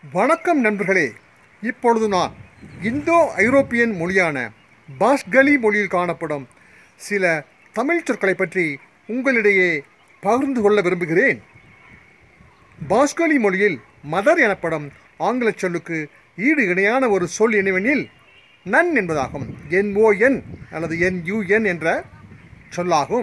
வணக்கம் நண்பர்களே இப்பொழுது நான் இந்தோ ஐரோப்பியன் மொழியான பாஸ்கலி மொழியில் காணப்படும் சில தமிழ் சொற்களை பற்றி உங்களிடையே பகிர்ந்து கொள்ள விரும்புகிறேன் பாஸ்கலி மொழியில் மதர் எனப்படும் ஆங்கிலச் சொல்லுக்கு ஈடு இணையான ஒரு சொல் என்னவெனில் நன் என்பதாகும் என்ஓஎன் அல்லது என்யூஎன் என்ற சொல்லாகும்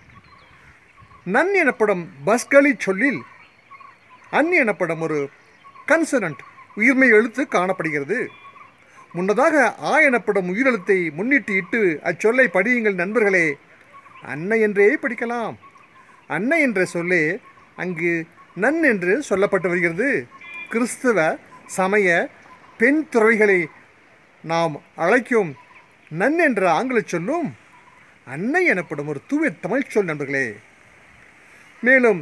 நன் எனப்படும் பஸ்கலி சொல்லில் அன் எனப்படும் ஒரு கன்சனன்ட் உயிர்மை எழுத்து காணப்படுகிறது முன்னதாக ஆ எனப்படும் உயிரெழுத்தை முன்னிட்டு இட்டு அச்சொல்லை படியுங்கள் நண்பர்களே அன்னை என்றே படிக்கலாம் அன்னை என்ற சொல்லே அங்கு நன் என்று சொல்லப்பட்டு வருகிறது கிறிஸ்தவ சமய பெண் துறவிகளை நாம் அழைக்கும் நன் என்ற ஆங்கிலச் சொல்லும் அன்னை எனப்படும் ஒரு தூய தமிழ் சொல் நண்பர்களே மேலும்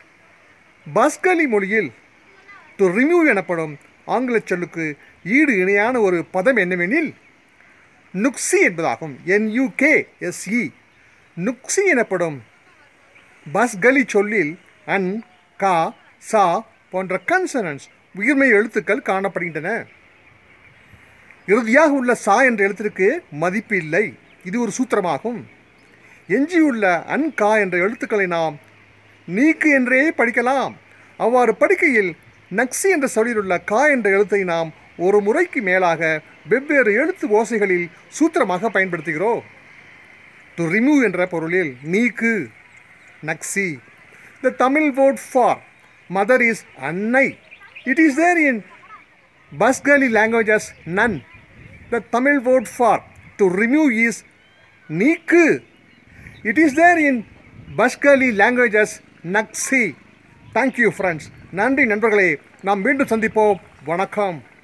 பாஸ்கலி மொழியில் டு ரிமூவ் எனப்படும் ஆங்கிலச் சொல்லுக்கு ஈடு இணையான ஒரு பதம் என்னவெனில் நுக்சி என்பதாகும் என்யூகே எஸ்இ நுக்சி எனப்படும் பஸ்கலி சொல்லில் அன் கா சா போன்ற கன்சனன்ஸ் உயிர்மை எழுத்துக்கள் காணப்படுகின்றன இறுதியாக உள்ள சா என்ற எழுத்திற்கு மதிப்பு இல்லை இது ஒரு சூத்திரமாகும் எஞ்சியுள்ள அன் கா என்ற எழுத்துக்களை நாம் நீக்கு என்றே படிக்கலாம் அவ்வாறு படிக்கையில் நக்சி என்ற சொல்லில் உள்ள கா என்ற எழுத்தை நாம் ஒரு முறைக்கு மேலாக வெவ்வேறு எழுத்து ஓசைகளில் சூத்திரமாக பயன்படுத்துகிறோம் டு ரிமூவ் என்ற பொருளில் நீக்கு நக்சி the Tamil word for mother is அன்னை இட் இஸ் தேர் இன் பஸ்கலி லாங்குவேஜஸ் நன் the Tamil word for to remove is நீக்கு இட் இஸ் தேர் இன் பஸ்கலி லாங்குவேஜஸ் நக்சி தேங்க்யூ ஃப்ரெண்ட்ஸ் நன்றி நண்பர்களே நாம் மீண்டும் சந்திப்போம் வணக்கம்